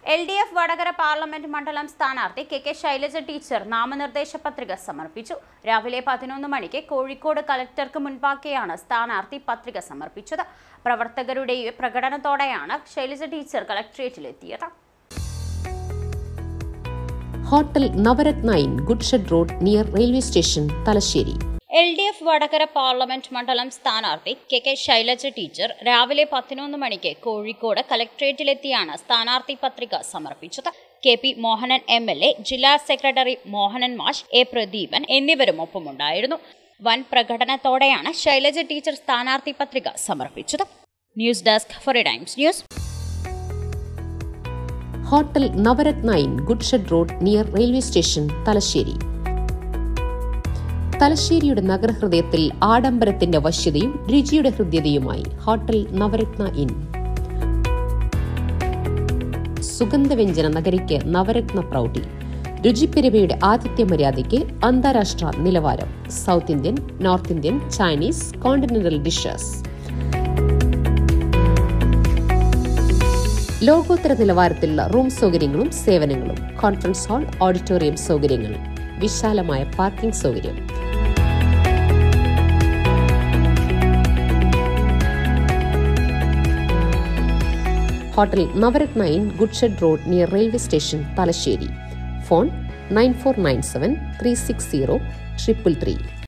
L D F Vadakara parliament മണ്ഡലം സ്ഥാനാർത്ഥി K K Shailaja teacher നാമനിർദ്ദേശ പത്രിക സമർപ്പിച്ചു രാവിലെ പതിനൊന്ന് മണിക്ക് കോഴിക്കോട് കലക്ടർക്ക് മുൻപാകെയാണ് സ്ഥാനാർത്ഥി പത്രിക സമർപ്പിച്ചത് പ്രവർത്തകരുടെ പ്രകടനത്തോടെയാണ് ശൈലജ ടീച്ചർ കളക്ട്രേറ്റിലെത്തിയത് hotel Navaratna inn goods shed road near railway station Thalassery L D F Vadakara parliament മണ്ഡലം സ്ഥാനാർത്ഥി കെ കെ ശൈലജ ടീച്ചർ രാവിലെ പതിനൊന്ന് മണിക്ക് കോഴിക്കോട് കലക്ട്രേറ്റിലെത്തിയാണ് സ്ഥാനാർത്ഥി പത്രിക സമർപ്പിച്ചത് K P Mohanan M L A ജില്ലാ സെക്രട്ടറി മോഹനൻ മാഷ് എ പ്രദീപൻ എന്നിവരും ഒപ്പമുണ്ടായിരുന്നു വൻ പ്രകടനത്തോടെയാണ് ശൈലജ ടീച്ചർ സ്ഥാനാർത്ഥി പത്രിക സമർപ്പിച്ചത് news desk four times news hotel Navaratna inn goods shed road near railway station Thalassery തലശ്ശേരിയുടെ നഗരഹൃദയത്തിൽ ആഡംബരത്തിന്റെ വശ്യതയും രുചിയുടെ ഹൃദ്യതയുമായി ഹോട്ടൽ നവരത്ന ഇൻ സുഗന്ധവ്യഞ്ജന നഗരിക്ക് നവരത്ന പ്രൗഢി രുചിപ്പെരുമയുടെ ആതിഥ്യ മര്യാദയ്ക്ക് അന്താരാഷ്ട്ര നിലവാരം south Indian north Indian Chinese continental dishes ലോകോത്തര നിലവാരത്തിലുള്ള റൂം സൗകര്യങ്ങളും സേവനങ്ങളും കോൺഫറൻസ് ഹാൾ ഓഡിറ്റോറിയം സൗകര്യങ്ങൾ വിശാലമായ പാർക്കിംഗ് സൗകര്യം hotel Navaratna inn goods shed road near railway station Thalassery phone nine four nine seven three six zero triple three